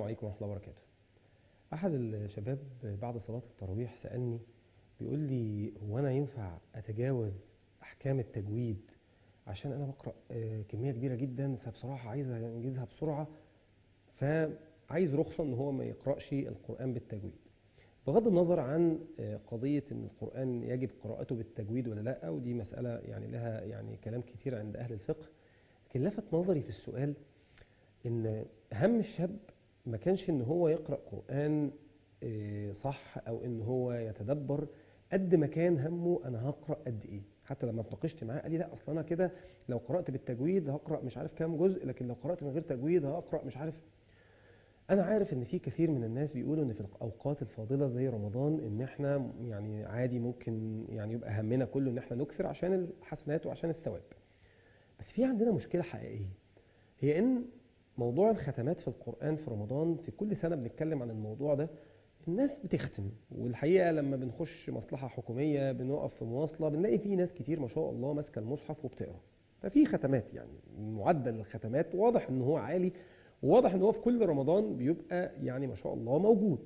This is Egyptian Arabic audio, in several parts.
عليكم ورحمة الله وبركاته أحد الشباب بعد صلاة التراويح سألني بيقول لي هو أنا ينفع أتجاوز أحكام التجويد عشان أنا بقرأ آه، كمية كبيرة جدا فبصراحة عايز أنجزها بسرعة فعايز رخصة إن هو ما يقرأش القرآن بالتجويد بغض النظر عن آه، قضية إن القرآن يجب قراءته بالتجويد ولا لأ ودي مسألة يعني لها يعني كلام كتير عند أهل الفقه لكن لفت نظري في السؤال إن هم الشاب ما كانش إن هو يقرأ قرآن آه، صح أو إن هو يتدبر قد ما كان همه أنا هقرأ قد إيه حتى لما اتناقشت معاه قال لي لا أصل أنا كده لو قرأت بالتجويد هقرأ مش عارف كام جزء لكن لو قرأت من غير تجويد هقرأ مش عارف انا عارف ان في كثير من الناس بيقولوا ان في الاوقات الفاضله زي رمضان ان احنا يعني عادي ممكن يعني يبقى همنا كله ان احنا نكثر عشان الحسنات وعشان الثواب بس في عندنا مشكله حقيقيه هي ان موضوع الختمات في القران في رمضان في كل سنه بنتكلم عن الموضوع ده الناس بتختم والحقيقه لما بنخش مصلحه حكوميه بنقف في مواصله بنلاقي في ناس كتير ما شاء الله ماسكه المصحف وبتقرا ففي ختمات يعني معدل الختمات واضح ان هو عالي وواضح ان هو في كل رمضان بيبقى يعني ما شاء الله موجود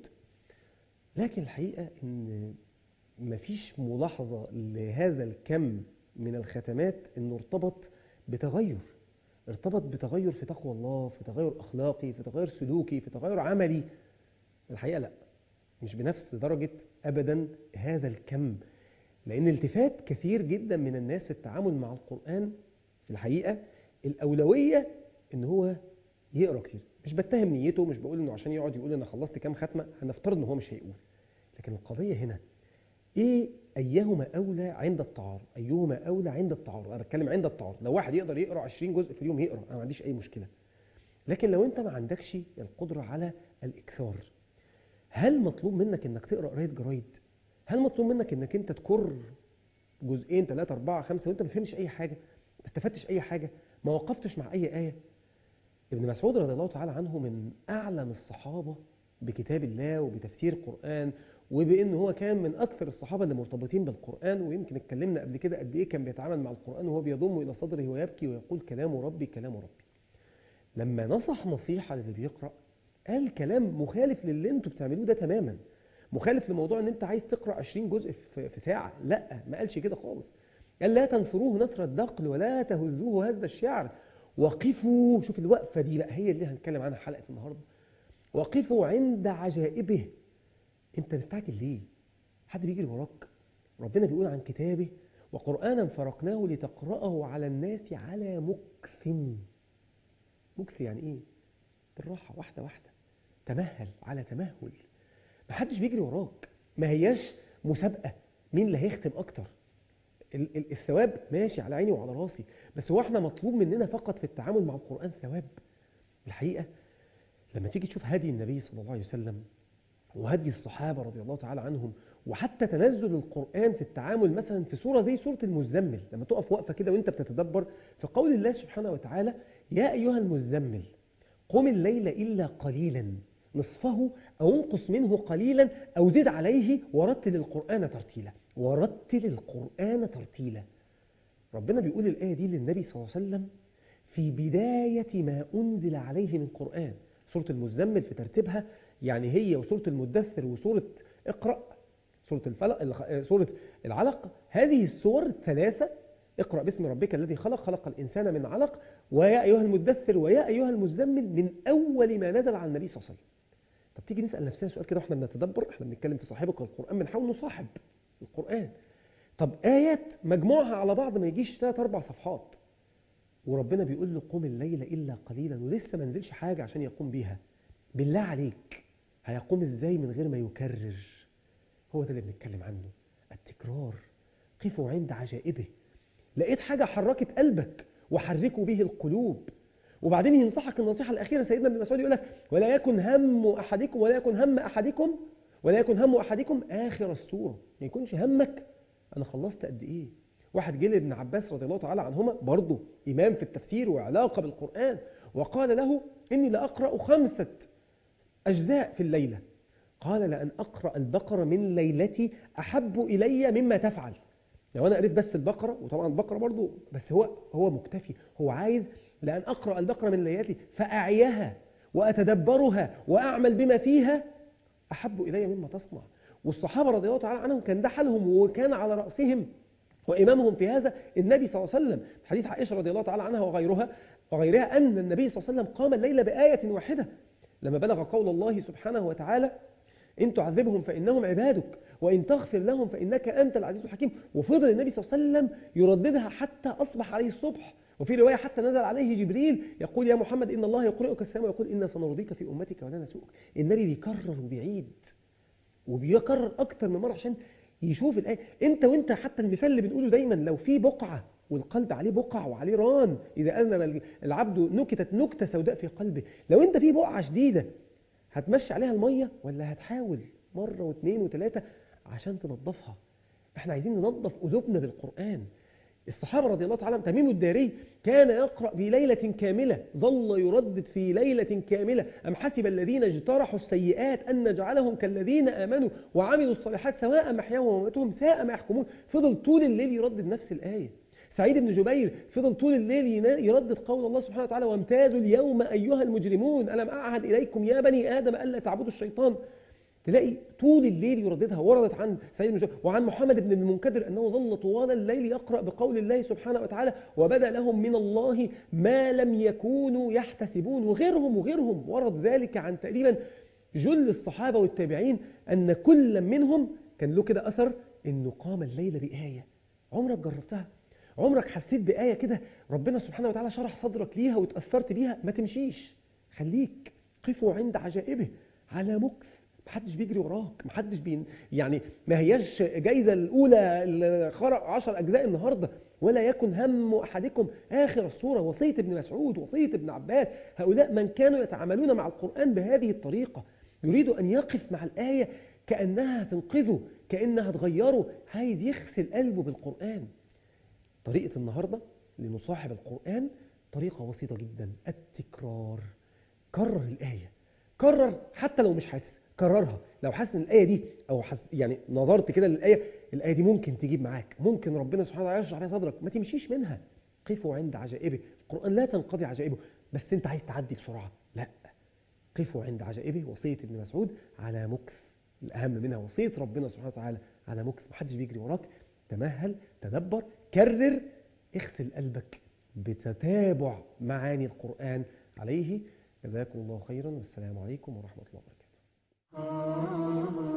لكن الحقيقه ان مفيش ملاحظه لهذا الكم من الختمات انه ارتبط بتغير ارتبط بتغير في تقوى الله في تغير اخلاقي في تغير سلوكي في تغير عملي الحقيقه لا مش بنفس درجه ابدا هذا الكم لان التفات كثير جدا من الناس في التعامل مع القران في الحقيقه الاولويه ان هو يقرا كتير مش بتهم نيته مش بقول انه عشان يقعد يقول انا خلصت كام ختمه هنفترض ان هو مش هيقول لكن القضيه هنا ايه ايهما اولى عند التعارض ايهما اولى عند التعارض انا بتكلم عند التعارض لو واحد يقدر يقرا 20 جزء في اليوم يقرا انا ما عنديش اي مشكله لكن لو انت ما عندكش القدره على الاكثار هل مطلوب منك انك تقرا قرايه جرايد هل مطلوب منك انك انت تكر جزئين ثلاثة أربعة خمسة وأنت ما فهمتش أي حاجة ما استفدتش أي حاجة ما وقفتش مع أي آية ابن مسعود رضي الله تعالى عنه من أعلم الصحابة بكتاب الله وبتفسير القرآن وبأنه هو كان من أكثر الصحابة اللي مرتبطين بالقرآن ويمكن اتكلمنا قبل كده قد إيه كان بيتعامل مع القرآن وهو بيضمه إلى صدره ويبكي ويقول كلام ربي كلام ربي لما نصح نصيحة للي بيقرأ قال كلام مخالف للي انتوا بتعملوه ده تماما مخالف لموضوع ان انت عايز تقرأ 20 جزء في في ساعة لا ما قالش كده خالص قال لا تنصروه نصر الدقل ولا تهزوه هز الشعر وقفوا شوف الوقفة دي بقى هي اللي هنتكلم عنها حلقة النهاردة وقفوا عند عجائبه انت مستعجل ليه حد بيجري وراك ربنا بيقول عن كتابه وقرآنا فرقناه لتقرأه على الناس على مكث مكث يعني ايه بالراحة واحدة واحدة تمهل على تمهل محدش بيجري وراك ما هياش مسابقة مين اللي هيختم اكتر ال- ال- الثواب ماشي على عيني وعلى راسي بس هو احنا مطلوب مننا فقط في التعامل مع القرآن ثواب الحقيقة لما تيجي تشوف هدي النبي صلى الله عليه وسلم وهدي الصحابة رضي الله تعالى عنهم وحتى تنزل القرآن في التعامل مثلا في سورة زي سورة المزمل لما تقف وقفة كده وانت بتتدبر في قول الله سبحانه وتعالى يا أيها المزمل قم الليل إلا قليلا نصفه أو انقص منه قليلا أو زد عليه ورتل القرآن ترتيلا ورتل القرآن ترتيلا ربنا بيقول الآية دي للنبي صلى الله عليه وسلم في بداية ما أنزل عليه من قرآن سورة المزمل في ترتيبها يعني هي وسورة المدثر وسورة اقرأ سورة الفلق الخ- سورة العلق هذه السور الثلاثة اقرأ باسم ربك الذي خلق خلق الإنسان من علق ويا أيها المدثر ويا أيها المزمل من أول ما نزل على النبي صلى الله عليه وسلم طب تيجي نسأل نفسنا سؤال كده واحنا بنتدبر احنا بنتكلم في صاحبك القرآن بنحاول نصاحب القرآن طب آيات مجموعها على بعض ما يجيش ثلاث أربع صفحات وربنا بيقول له قم الليل إلا قليلا ولسه ما نزلش حاجة عشان يقوم بيها بالله عليك هيقوم ازاي من غير ما يكرر هو ده اللي بنتكلم عنه التكرار قفوا عند عجائبه لقيت حاجة حركت قلبك وحركوا به القلوب وبعدين ينصحك النصيحة الأخيرة سيدنا ابن مسعود يقول لك ولا يكن هم أحدكم ولا يكن هم أحدكم ولا يكن هم أحدكم آخر السورة ما يكونش همك أنا خلصت قد إيه واحد جه لابن عباس رضي الله تعالى عنهما برضه إمام في التفسير وعلاقة بالقرآن وقال له إني لأقرأ خمسة أجزاء في الليلة قال لأن أقرأ البقرة من ليلتي أحب إلي مما تفعل لو أنا قريت بس البقرة وطبعا البقرة برضو بس هو هو مكتفي هو عايز لأن أقرأ البقرة من ليلتي فأعيها وأتدبرها وأعمل بما فيها أحب إلي مما تصنع والصحابة رضي الله تعالى عنهم كان ده حالهم وكان على رأسهم وإمامهم في هذا النبي صلى الله عليه وسلم حديث عائشة رضي الله تعالى عنها وغيرها وغيرها أن النبي صلى الله عليه وسلم قام الليل بآية واحدة لما بلغ قول الله سبحانه وتعالى إن تعذبهم فإنهم عبادك وإن تغفر لهم فإنك أنت العزيز الحكيم وفضل النبي صلى الله عليه وسلم يرددها حتى أصبح عليه الصبح وفي رواية حتى نزل عليه جبريل يقول يا محمد إن الله يقرئك السلام ويقول إنا سنرضيك في أمتك ولا نسوءك النبي بيكرر وبيعيد وبيكرر أكتر من مرة عشان يشوف الآية أنت وأنت حتى المثال اللي بنقوله دايما لو في بقعة والقلب عليه بقع وعليه ران إذا أذنب العبد نكتت نكتة سوداء في قلبه لو أنت في بقعة شديدة هتمشي عليها المية ولا هتحاول مرة واثنين وثلاثة عشان تنظفها احنا عايزين ننظف قلوبنا بالقرآن الصحابة رضي الله تعالى عنهم تميم الداري كان يقرأ في ليلة كاملة ظل يردد في ليلة كاملة أم حسب الذين اجترحوا السيئات أن نجعلهم كالذين آمنوا وعملوا الصالحات سواء محياهم ومماتهم ساء ما يحكمون فضل طول الليل يردد نفس الآية سعيد بن جبير فضل طول الليل يردد قول الله سبحانه وتعالى وامتازوا اليوم أيها المجرمون ألم أعهد إليكم يا بني آدم ألا تعبدوا الشيطان تلاقي طول الليل يرددها وردت عن سيد بن جبير وعن محمد بن المنكدر أنه ظل طوال الليل يقرأ بقول الله سبحانه وتعالى وبدا لهم من الله ما لم يكونوا يحتسبون وغيرهم وغيرهم ورد ذلك عن تقريبا جل الصحابة والتابعين أن كل منهم كان له كده أثر أنه قام الليل بآية عمرك جربتها عمرك حسيت بآية كده ربنا سبحانه وتعالى شرح صدرك ليها وتأثرت بيها ما تمشيش خليك قفوا عند عجائبه على مكث محدش بيجري وراك محدش بين يعني ما هياش جايزة الأولى اللي خرق عشر أجزاء النهاردة ولا يكن هم أحدكم آخر الصورة وصية ابن مسعود وصية ابن عباس هؤلاء من كانوا يتعاملون مع القرآن بهذه الطريقة يريد أن يقف مع الآية كأنها تنقذه كأنها تغيره عايز يغسل قلبه بالقرآن طريقة النهاردة لنصاحب القرآن طريقة بسيطة جدا التكرار كرر الآية كرر حتى لو مش حاسس كررها لو حاسس ان الايه دي او حس يعني نظرت كده للايه الايه دي ممكن تجيب معاك ممكن ربنا سبحانه وتعالى يشرح عليها صدرك ما تمشيش منها قفوا عند عجائبه القران لا تنقضي عجائبه بس انت عايز تعدي بسرعه لا قفوا عند عجائبه وصيه ابن مسعود على مكث الاهم منها وصيه ربنا سبحانه وتعالى على مكث محدش بيجري وراك تمهل تدبر كرر اغسل قلبك بتتابع معاني القران عليه جزاكم الله خيرا والسلام عليكم ورحمه الله وبركاته Ah